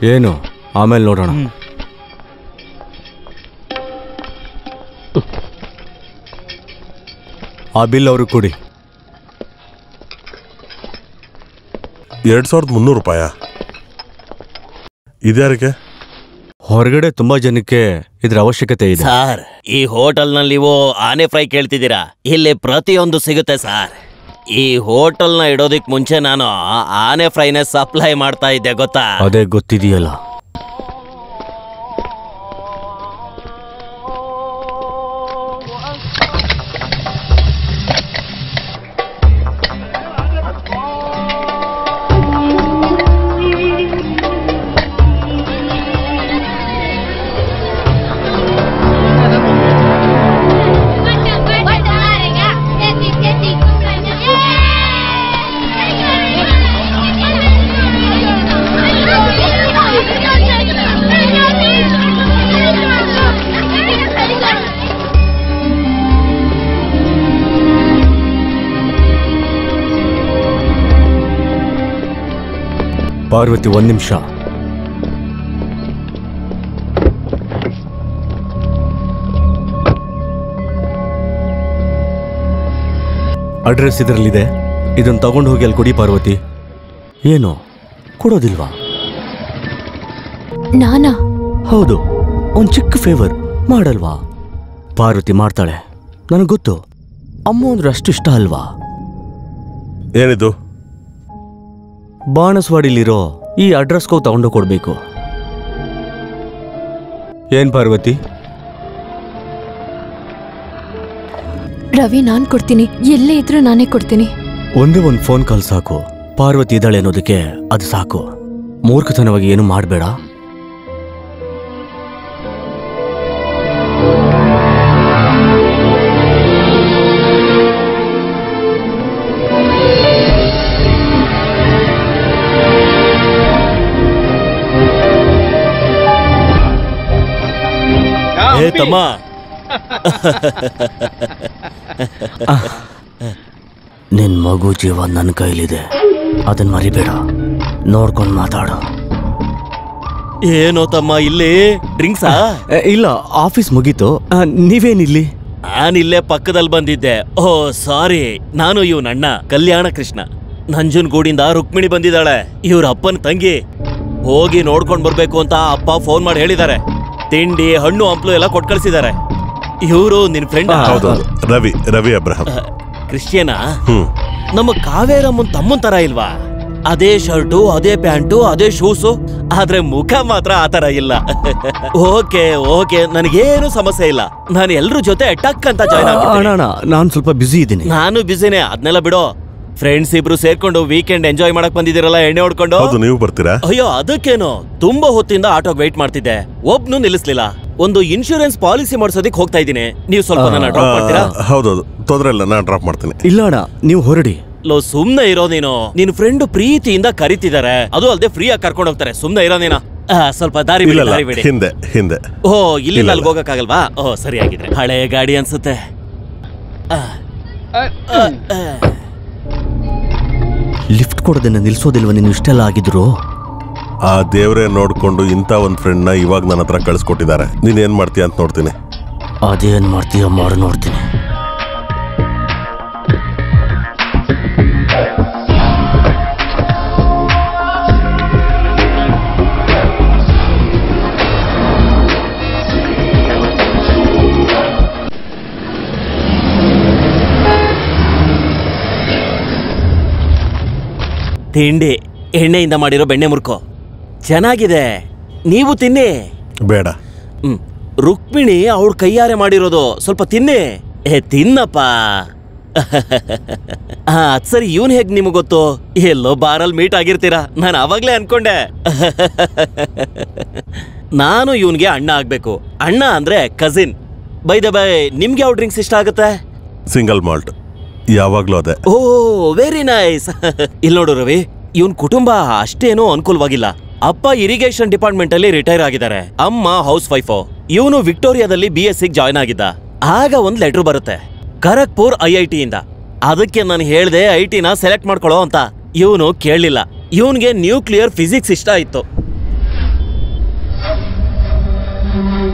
ಏನು ಆಮೇಲೆ ನೋಡೋಣ ಆ ಬಿಲ್ ಅವರು ಕೊಡಿ ಎರಡ್ ಸಾವಿರದ ಮುನ್ನೂರು ರೂಪಾಯ ಇದ್ಯಾರಿಗೆ ಹೊರಗಡೆ ತುಂಬಾ ಜನಕ್ಕೆ ಇದ್ರ ಅವಶ್ಯಕತೆ ಇದೆ ಸಾರ್ ಈ ಹೋಟೆಲ್ನಲ್ಲಿ ನೀವು ಆನೆ ಫ್ರೈ ಕೇಳ್ತಿದ್ದೀರಾ ಇಲ್ಲಿ ಪ್ರತಿಯೊಂದು ಸಿಗುತ್ತೆ ಸಾರ್ ಈ ಹೋಟೆಲ್ನ ಇಡೋದಿಕ್ ಮುಂಚೆ ನಾನು ಆನೆ ಫ್ರೈನೇ ಸಪ್ಲೈ ಮಾಡ್ತಾ ಇದ್ದೆ ಗೊತ್ತಾ ಅದೇ ಗೊತ್ತಿದೆಯಲ್ಲ ಪಾರ್ವತಿ ಒಂದ್ ನಿಮಿಷ ಅಡ್ರೆಸ್ ಇದರಲ್ಲಿದೆ ಇದನ್ನ ತಗೊಂಡು ಹೋಗಿ ಅಲ್ಲಿ ಕೊಡಿ ಪಾರ್ವತಿ ಏನು ಕೊಡೋದಿಲ್ವಾ ನಾನಾ ಹೌದು ಒಂದ್ ಚಿಕ್ಕ ಫೇವರ್ ಮಾಡಲ್ವಾ ಪಾರ್ವತಿ ಮಾಡ್ತಾಳೆ ನನಗೆ ಗೊತ್ತು ಅಮ್ಮ ಅಂದ್ರೆ ಅಷ್ಟು ಇಷ್ಟ ಅಲ್ವಾ ಏನಿದು ಬಾಣಸ್ವಾಡಿಲಿರೋ ಈ ಅಡ್ರೆಸ್ಗೂ ತಗೊಂಡು ಕೊಡ್ಬೇಕು ಏನ್ ಪಾರ್ವತಿ ರವಿ ನಾನ್ ಕೊಡ್ತೀನಿ ಎಲ್ಲೇ ಇದ್ರೂ ನಾನೇ ಕೊಡ್ತೀನಿ ಒಂದೇ ಒಂದು ಫೋನ್ ಕಾಲ್ ಸಾಕು ಪಾರ್ವತಿ ಇದ್ದಾಳೆ ಅನ್ನೋದಕ್ಕೆ ಅದು ಸಾಕು ಮೂರ್ಖತನವಾಗಿ ಏನು ಮಾಡಬೇಡ ಏ ತಮ್ಮ ನಿನ್ ಮಗು ಜೀವ ನನ್ನ ಕೈಲಿದೆ ಅದನ್ನ ಮರಿಬೇಡ ನೋಡ್ಕೊಂಡು ಮಾತಾಡು ಏನೋ ತಮ್ಮ ಇಲ್ಲಿ ಡ್ರಿಂಕ್ಸಾ ಎ, ಇಲ್ಲ ಆಫೀಸ್ ಮುಗೀತು ಆ, ನೀವೇನಿಲ್ಲಿ ನಾನಿಲ್ಲೇ ಪಕ್ಕದಲ್ಲಿ ಬಂದಿದ್ದೆ ಓ ಸಾರಿ ನಾನು ಇವ್ನ ಅಣ್ಣ ಕಲ್ಯಾಣ ಕೃಷ್ಣ ನಂಜನಗೂಡಿಂದ ರುಕ್ಮಿಣಿ ಬಂದಿದ್ದಾಳೆ ಇವ್ರ ಅಪ್ಪನ ತಂಗಿ ಹೋಗಿ ನೋಡ್ಕೊಂಡ್ ಬರ್ಬೇಕು ಅಂತ ಅಪ್ಪ ಫೋನ್ ಮಾಡಿ ಹೇಳಿದ್ದಾರೆ ತಿಂಡಿ ಹಣ್ಣು ಹಂಪ್ಲು ಎಲ್ಲ ಕೊಟ್ ಕಳ್ಸಿದ್ದಾರೆ ಇವರು ನಿನ್ ಫ್ರೆಂಡ್ ಹೌದೌದು ರವಿ ರವಿ ಅಬ್ರಹಂ ಕ್ರಿಶ್ಚಿಯನಾ ಹ್ಮ್ ನಮ್ಮ ಕಾವೇರಮ್ಮನ್ ತಮ್ಮನ್ ತರ ಇಲ್ವಾ ಅದೇ ಶರ್ಟು ಅದೇ ಪ್ಯಾಂಟು ಅದೇ ಶೂಸು ಆದ್ರೆ ಮುಖ ಮಾತ್ರ ಆ ತರ ಇಲ್ಲ ಓಕೆ ಓಕೆ ನನಗೇನು ಸಮಸ್ಯೆ ಇಲ್ಲ ನಾನು ಎಲ್ರ ಜೊತೆ ಟಕ್ ಅಂತ ಜಾಯ್ನ್ ಅಣ್ಣ ಆಗ್ಬಿಡ್ತೀನಿ ಅಣ್ಣ ನಾನು ಸ್ವಲ್ಪ ಬ್ಯುಸಿ ಇದ್ದೀನಿ ನಾನು ಬಿಸಿನೇ ಅದ್ನೆಲ್ಲ ಬಿಡೋ ಫ್ರೆಂಡ್ಸ್ ಇಬ್ರು ಸೇರ್ಕೊಂಡು ವೀಕೆಂಡ್ ಎಂಜಾಯ್ ಮಾಡಕ್ ಬಂದಿದ್ದೀರಲ್ಲ ಎಣ್ಣೆ ಹೊಡ್ಕೊಂಡು ಹೌದು ನೀವು ಬರ್ತೀರಾ ಅಯ್ಯೋ ಅದಕ್ಕೇನು ತುಂಬಾ ಹೊತ್ತಿಂದ ಆಟೋಗ್ ವೆಯ್ಟ್ ಮಾಡ್ತಿದ್ದೆ ಒಬ್ನು ನಿಲ್ಲಿಸ್ಲಿಲ್ಲ ಒಂದು ಇನ್ಶೂರೆನ್ಸ್ ಪಾಲಿಸಿ ಮಾಡ್ಸೋದಿಕ್ ಹೋಗ್ತಾ ಇದ್ದೀನಿ ನೀವು ಸ್ವಲ್ಪ ನನ್ನ ಡ್ರಾಪ್ ಮಾಡ್ತೀರಾ ಆ, ಹೌದೌದು ತೊಂದ್ರೆ ಇಲ್ಲ ನಾನು ಡ್ರಾಪ್ ಮಾಡ್ತೀನಿ ಇಲ್ಲ ಅಣ್ಣ ನೀವು ಹೊರಡಿ ಲೋ ಸುಮ್ನೆ ಇರೋ ನೀನು ನಿನ್ ಫ್ರೆಂಡ್ ಪ್ರೀತಿಯಿಂದ ಕರಿತಿದ್ದಾರೆ ಅದು ಅಲ್ದೆ ಫ್ರೀ ಆಗಿ ಕರ್ಕೊಂಡು ಹೋಗ್ತಾರೆ ಸುಮ್ನೆ ಇರೋ ನೀನು ಆ, ಸ್ವಲ್ಪ ದಾರಿ ಬಿಡಿ ಇಲ್ಲ ದಾರಿ ಇಲ್ಲ ಬಿಡಿ ಹಿಂದೆ ಹಿಂದೆ ಓ ಇಲ್ಲಿಂದ ಇಲ್ಲ, ಅಲ್ಲಿಗೆ ಹೋಗಕ್ಕಾಗಲ್ವಾ ಓ ಸರಿ ಆಗಿದ್ರೆ ಹಳೆ ಗಾಡಿ ಅನ್ಸುತ್ತೆ ಆ. ಆ, ಆ. ಲಿಫ್ಟ್ ಕೊಡೋದನ್ನ ನಿಲ್ಸೋದಿಲ್ವ ನೀನು ಇಷ್ಟೆಲ್ಲ ಆಗಿದ್ರು ಆ ದೇವ್ರೇ ನೋಡ್ಕೊಂಡು ಇಂಥ ಒಂದ್ ಫ್ರೆಂಡ್ ನ ಇವಾಗ ನನ್ನ ಹತ್ರ ಕಳ್ಸಿಕೊಟ್ಟಿದ್ದಾರೆ ನೀನ್ ಏನ್ ಮಾಡ್ತೀಯ ಅಂತ ನೋಡ್ತೀನಿ ಅದೇನ್ ಮಾಡ್ತೀಯ ಮಾಡು ನೋಡ್ತೀನಿ ತಿಂಡಿ ಎಣ್ಣೆಯಿಂದ ಮಾಡಿರೋ ಬೆಣ್ಣೆ ಮುರ್ಕೋ ಚೆನ್ನಾಗಿದೆ ನೀವು ತಿನ್ನಿ ಬೇಡ ಹ್ಮ್ ರುಕ್ಮಿಣಿ ಅವಳ ಕೈಯಾರೆ ಮಾಡಿರೋದು ಸ್ವಲ್ಪ ತಿನ್ನಿ ಏ ತಿನ್ನಪ್ಪ ಆ, ಅದ್ ಸರಿ ಇವನ್ ಹೇಗ್ ನಿಮಗ್ ಗೊತ್ತು ಎಲ್ಲೋ ಬಾರಲ್ಲಿ ಮೀಟ್ ಆಗಿರ್ತೀರಾ ನಾನು ಅವಾಗ್ಲೇ ಅನ್ಕೊಂಡೆ ನಾನು ಇವನ್ಗೆ ಅಣ್ಣ ಆಗ್ಬೇಕು ಅಣ್ಣ ಅಂದ್ರೆ ಕಸಿನ್ ಬೈದ ಬೈ ನಿಮ್ಗೆ ಯಾವ ಡ್ರಿಂಕ್ಸ್ ಇಷ್ಟ ಆಗುತ್ತೆ ಸಿಂಗಲ್ ಮಾಲ್ಟ್ ಯಾವಾಗ್ಲೂ ಅದೇ ಓ ವೆರಿ ನೈಸ್ ಇಲ್ಲಿ ನೋಡು ರವಿ ಇವನ್ ಕುಟುಂಬ ಅಷ್ಟೇನೂ ಅನುಕೂಲವಾಗಿಲ್ಲ ಅಪ್ಪ ಇರಿಗೇಷನ್ ಡಿಪಾರ್ಟ್ಮೆಂಟ್ ಅಲ್ಲಿ ರಿಟೈರ್ ಆಗಿದ್ದಾರೆ ಅಮ್ಮ ಹೌಸ್ ವೈಫ್ ಇವನು ವಿಕ್ಟೋರಿಯಾದಲ್ಲಿ ಬಿ ಎಸ್ ಜಾಯ್ನ್ ಆಗಿದ್ದ ಆಗ ಒಂದ್ ಲೆಟರ್ ಬರುತ್ತೆ ಖರಗ್ಪುರ್ ಐ ಐ ಟಿಯಿಂದ ಅದಕ್ಕೆ ನಾನು ಹೇಳ್ದೆ ಐ ಟಿನ ಸೆಲೆಕ್ಟ್ ಮಾಡ್ಕೊಳ್ಳೋ ಅಂತ ಇವನು ಕೇಳಲಿಲ್ಲ ಇವನ್ಗೆ ನ್ಯೂಕ್ಲಿಯರ್ ಫಿಸಿಕ್ಸ್ ಇಷ್ಟ ಇತ್ತು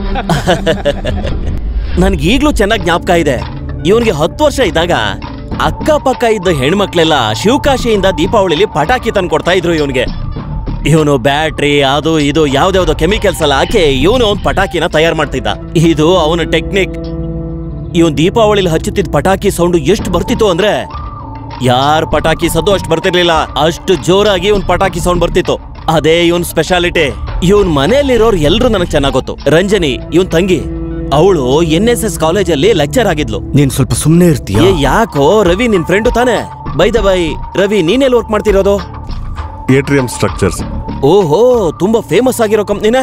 ನನ್ಗೆ ಈಗ್ಲೂ ಚೆನ್ನಾಗಿ ಜ್ಞಾಪಕ ಇದೆ ಇವನ್ಗೆ ಹತ್ತು ವರ್ಷ ಇದ್ದಾಗ ಅಕ್ಕಪಕ್ಕ ಇದ್ದ ಹೆಣ್ಮಕ್ಳೆಲ್ಲ ಶಿವಕಾಶಿಯಿಂದ ದೀಪಾವಳಿಲಿ ಪಟಾಕಿ ತಂದು ಕೊಡ್ತಾ ಇದ್ರು ಇವನ್ಗೆ ಇವನು ಬ್ಯಾಟ್ರಿ ಅದು ಇದು ಯಾವ್ದಾವ್ದೋ ಕೆಮಿಕಲ್ಸ್ ಎಲ್ಲ ಹಾಕಿ ಇವನು ಒಂದು ಪಟಾಕಿನ ತಯಾರು ಮಾಡ್ತಿದ್ದ ಇದು ಅವನ ಟೆಕ್ನಿಕ್ ಇವನ್ ದೀಪಾವಳಿಲಿ ಹಚ್ಚುತ್ತಿದ್ದ ಪಟಾಕಿ ಸೌಂಡ್ ಎಷ್ಟು ಬರ್ತಿತ್ತು ಅಂದ್ರೆ ಯಾರ್ ಪಟಾಕಿ ಸದ್ದು ಅಷ್ಟು ಬರ್ತಿರ್ಲಿಲ್ಲ ಅಷ್ಟು ಜೋರಾಗಿ ಇವನ್ ಪಟಾಕಿ ಸೌಂಡ್ ಬರ್ತಿತ್ತು ಅದೇ ಇವನ್ ಸ್ಪೆಷಾಲಿಟಿ ಇವನ್ ಮನೆಯಲ್ಲಿರೋರು ಎಲ್ರು ನನಗೆ ಚೆನ್ನಾಗ್ ಗೊತ್ತು ರಂಜನಿ ಇವನ್ ತಂಗಿ ಅವಳು ಎನ್ ಎಸ್ ಎಸ್ ಕಾಲೇಜಲ್ಲಿ ಲೆಕ್ಚರ್ ಆಗಿದ್ಲು ನೀನ್ ಸ್ವಲ್ಪ ಸುಮ್ಮನೆ ಇರ್ತೀಯ ಏ ಯಾಕೋ ರವಿ ನಿನ್ ಫ್ರೆಂಡು ತಾನೆ ಬೈದ ಬೈ ರವಿ ನೀನೆಲ್ಲಿ ವರ್ಕ್ ಮಾಡ್ತಿರೋದು ಏಟ್ರಿಯಂ ಸ್ಟ್ರಕ್ಚರ್ಸ್ ಓಹೋ ತುಂಬಾ ಫೇಮಸ್ ಆಗಿರೋ ಕಂಪ್ನಿನೇ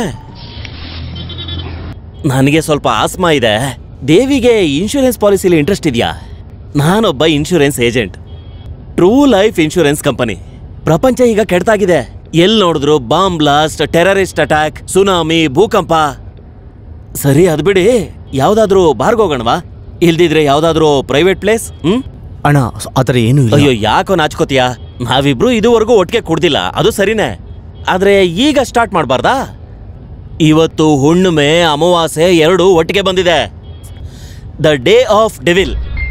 ನನಗೆ ಸ್ವಲ್ಪ ಆಸ್ಮಾ ಇದೆ ದೇವಿಗೆ ಇನ್ಶೂರೆನ್ಸ್ ಪಾಲಿಸಿಲಿ ಇಂಟ್ರೆಸ್ಟ್ ಇದೆಯಾ ನಾನೊಬ್ಬ insurance agent True Life Insurance Company ಪ್ರಪಂಚ ಈಗ ಕೆಡ್ತಾಗಿದೆ ಎಲ್ಲಿ ನೋಡಿದ್ರು bomb blast terrorist attack tsunami ಭೂಕಂಪ ಸರಿ ಅದ್ ಬಿಡಿ ಯಾವ್ದಾದ್ರೂ ಬಾರ್ಗೋಗಣವಾ ಇಲ್ದಿದ್ರೆ ಯಾವ್ದಾದ್ರೂ ಪ್ರೈವೇಟ್ ಪ್ಲೇಸ್ ಹ್ಮ್ ಅಣ್ಣ ಆತರ ಏನು ಇಲ್ಲ ಅಯ್ಯೋ ಯಾಕೋ ನಾಚ್ಕೋತೀಯ ನಾವಿಬ್ರು ಇದುವರೆಗೂ ಒಟ್ಟಿಗೆ ಕುಡ್ದಿಲ್ಲ ಅದು ಸರಿನೇ ಆದ್ರೆ ಈಗ ಸ್ಟಾರ್ಟ್ ಮಾಡಬಾರ್ದಾ ಇವತ್ತು ಹುಣ್ಣಿಮೆ ಅಮಾವಾಸ್ಯೆ ಎರಡು ಒಟ್ಟಿಗೆ ಬಂದಿದೆ the day of devil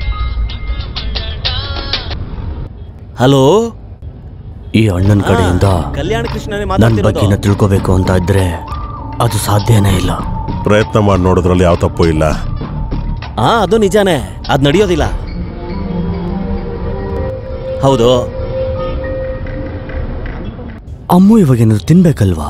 hello ಈ ಅಣ್ಣನ ಕಡೆಯಿಂದ ಕಲ್ಯಾಣ ಕೃಷ್ಣನೇ ನನ್ ಮಾತಾಡ್ತಿರೋದು ಬಗ್ಗೆನ ತಿಳ್ಕೊಬೇಕು ಅಂತ ಇದ್ರೆ ಅದು ಸಾಧ್ಯನೇ ಇಲ್ಲ ಪ್ರಯತ್ನ ಮಾಡಿ ನೋಡೋದ್ರಲ್ಲಿ ಯಾವ ತಪ್ಪು ಇಲ್ಲ ಹಾ ಅದು ನಿಜಾನೇ ಅದ್ ನಡೆಯೋದಿಲ್ಲ ಹೌದು ಅಮ್ಮು ಇವಾಗೇನಾದ್ರು ತಿನ್ಬೇಕಲ್ವಾ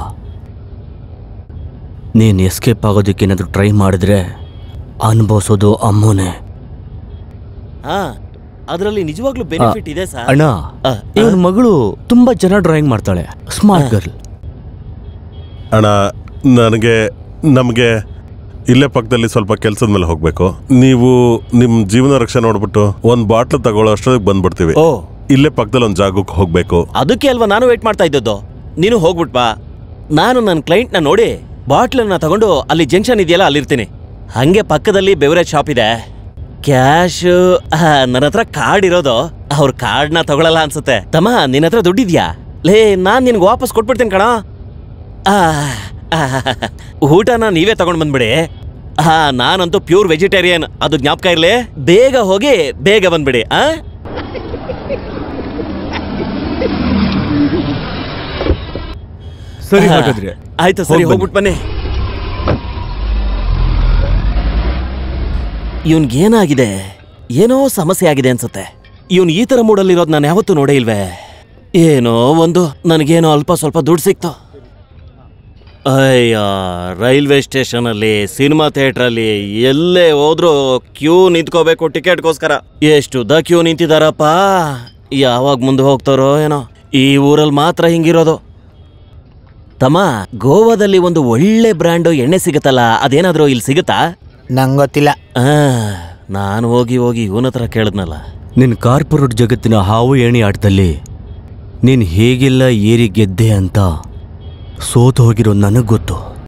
ನೀನ್ ಎಸ್ಕೇಪ್ ಆಗೋದಕ್ಕೆ ಏನಾದ್ರು ಟ್ರೈ ಮಾಡಿದ್ರೆ ಅನುಭವಿಸೋದು ಅಮ್ಮನೇ ಹಾ ಅದರಲ್ಲಿ ನಿಜವಾಗ್ಲೂ ಬೆನಿಫಿಟ್ ಇದೆ ಸರ್ ಅಣ್ಣ ಆ, ಇವನ್ ಮಗಳು ತುಂಬಾ ಚೆನ್ನಾಗಿ ಡ್ರಾಯಿಂಗ್ ಮಾಡ್ತಾಳೆ ಸ್ಮಾರ್ಟ್ ಗರ್ಲ್ ಅಣ್ಣ ನನಗೆ ನಮಗೆ ಇಲ್ಲೇ ಪಕ್ಕದಲ್ಲಿ ಸ್ವಲ್ಪ ಕೆಲಸದ ಮೇಲೆ ಹೋಗ್ಬೇಕು ನೀವು ನಿಮ್ಮ ಜೀವನ ರಕ್ಷೆ ನೋಡ್ಬಿಟ್ಟು ಒಂದು ಬಾಟ್ಲು ತಗೊಳ್ಳೋ ಅಷ್ಟೊತ್ತಿಗೆ ಬಂದ್ಬಿಡ್ತೀವಿ ಓ ಇಲ್ಲೇ ಪಕ್ಕದಲ್ಲಿ ಒಂದು ಜಾಗಕ್ಕೆ ಹೋಗ್ಬೇಕು ಅದಕ್ಕೆ ಅಲ್ವಾ ನಾನು ವೇಟ್ ಮಾಡ್ತಾ ಇದ್ದದ್ದು ನೀನು ಹೋಗ್ಬಿಟ್ ಬಾ ನಾನು ನನ್ನ ಕ್ಲೈಂಟ್ನ ನೋಡಿ ಬಾಟ್ಲನ್ನ ತಗೊಂಡು ಅಲ್ಲಿ ಜಂಕ್ಷನ್ ಇದೆಯಲ್ಲ ಅಲ್ಲಿರ್ತೀನಿ ಹಂಗೆ ಪಕ್ಕದಲ್ಲಿ ಬೆವರೇಜ್ ಶಾಪ್ ಇದೆ ಕ್ಯಾಶ್ ನನ್ನ ಹತ್ರ ಕಾರ್ಡ್ ಇರೋದು ಅವ್ರ ಕಾರ್ಡ್ನ ತಗೊಳಲ್ಲ ಅನ್ಸುತ್ತೆ ತಮ್ಮ ನಿನ್ನ ಹತ್ರ ದುಡ್ಡಿದ್ಯಾ ಲೇ ನಾನ್ ನಿನ್ಗೆ ವಾಪಸ್ ಕೊಟ್ಬಿಡ್ತೀನಿ ಕಣ ಆ, ಆ, ಊಟನ ನೀವೇ ತಗೊಂಡ್ ಬಂದ್ಬಿಡಿ ಹಾ ನಾನಂತೂ ಪ್ಯೂರ್ ವೆಜಿಟೇರಿಯನ್ ಅದು ಜ್ಞಾಪಕ ಇರ್ಲಿ ಬೇಗ ಹೋಗಿ ಬೇಗ ಬಂದ್ಬಿಡಿ ಆ ಸರಿ ಹಾ. ಹಾಗಾದ್ರೆ ಆಯ್ತು ಸರಿ ಹೋಗ್ ಬನ್ನಿ. ಹೋಗ್ಬಿಟ್ ಬನ್ನಿ ಇವನ್ಗೇನಾಗಿದೆ ಏನೋ ಸಮಸ್ಯೆ ಆಗಿದೆ ಅನ್ಸುತ್ತೆ ಇವನ್ ಈ ತರ ಮೂಡಲ್ಲಿರೋದು ನಾನು ಯಾವತ್ತೂ ನೋಡೇ ಇಲ್ವೇ ಏನೋ ಒಂದು ನನಗೇನೋ ಅಲ್ಪ ಸ್ವಲ್ಪ ದುಡ್ಡು ಸಿಕ್ತು ಅಯ್ಯ ರೈಲ್ವೆ ಸ್ಟೇಷನಲ್ಲಿ ಸಿನಿಮಾ ಥಿಯೇಟ್ರಲ್ಲಿ ಎಲ್ಲೇ ಹೋದ್ರೂ ಕ್ಯೂ ನಿಂತ್ಕೋಬೇಕು ಟಿಕೆಟ್ಗೋಸ್ಕರ ಎಷ್ಟು ದ ಕ್ಯೂ ನಿಂತಿದಾರಪ್ಪ ಯಾವಾಗ ಮುಂದೆ ಹೋಗ್ತಾರೋ ಏನೋ ಈ ಊರಲ್ಲಿ ಮಾತ್ರ ಹಿಂಗಿರೋದು ತಮ್ಮ ಗೋವಾದಲ್ಲಿ ಒಂದು ಒಳ್ಳೆ ಬ್ರ್ಯಾಂಡು ಎಣ್ಣೆ ಸಿಗುತ್ತಲ್ಲ ಅದೇನಾದ್ರೂ ಇಲ್ಲಿ ಸಿಗುತ್ತಾ ನಂಗೆ ಗೊತ್ತಿಲ್ಲ ಆ, ನಾನು ಹೋಗಿ ಹೋಗಿ ಇವನ ಹತ್ರ ಕೇಳಿದ್ನಲ್ಲ ನಿನ್ ಕಾರ್ಪೊರೇಟ್ ಜಗತ್ತಿನ ಹಾವು ಏಣಿ ಆಟದಲ್ಲಿ ನೀನ್ ಹೇಗೆಲ್ಲ ಏರಿ ಗೆದ್ದೆ ಅಂತ ಸೋತು ಹೋಗಿರೋ ನನಗ್ ಗೊತ್ತು